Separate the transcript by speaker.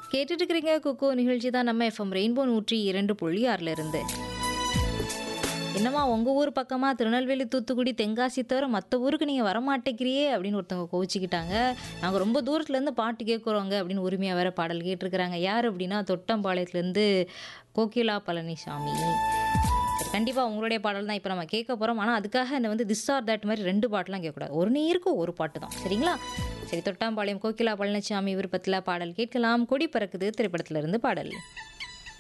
Speaker 1: கேட்டுட்டு இருக்கிறீங்க குக்கு நிகழ்ச்சி தான் நம்ம எஃப்எம் ரெயின்போ நூற்றி இரண்டு புள்ளி ஆறுல இருந்து என்னம்மா உங்கள் ஊர் பக்கமாக திருநெல்வேலி தூத்துக்குடி தென்காசி தவிர மற்ற ஊருக்கு நீங்கள் வரமாட்டேங்கிறியே அப்படின்னு ஒருத்தவங்க கோச்சிக்கிட்டாங்க நாங்கள் ரொம்ப தூரத்துலேருந்து பாட்டு கேட்குறோங்க அப்படின்னு உரிமையாக வேற பாடல் கேட்டிருக்கிறாங்க யார் அப்படின்னா தொட்டம்பாளையத்துலேருந்து கோகிலா பழனிசாமி சரி கண்டிப்பாக உங்களுடைய பாடல் தான் இப்போ நம்ம கேட்க போகிறோம் ஆனால் அதுக்காக என்ன வந்து திஸ் ஆர் தட் மாதிரி ரெண்டு பாட்டுலாம் கேட்கக்கூடாது ஒரு நேருக்கு ஒரு பாட்டு தான் சரிங்களா சரி தொட்டாம்பாளையம் கோகிலா பழனிசாமி விருப்பத்தில் பாடல் கேட்கலாம் கொடி பறக்குது திரைப்படத்திலிருந்து பாடல்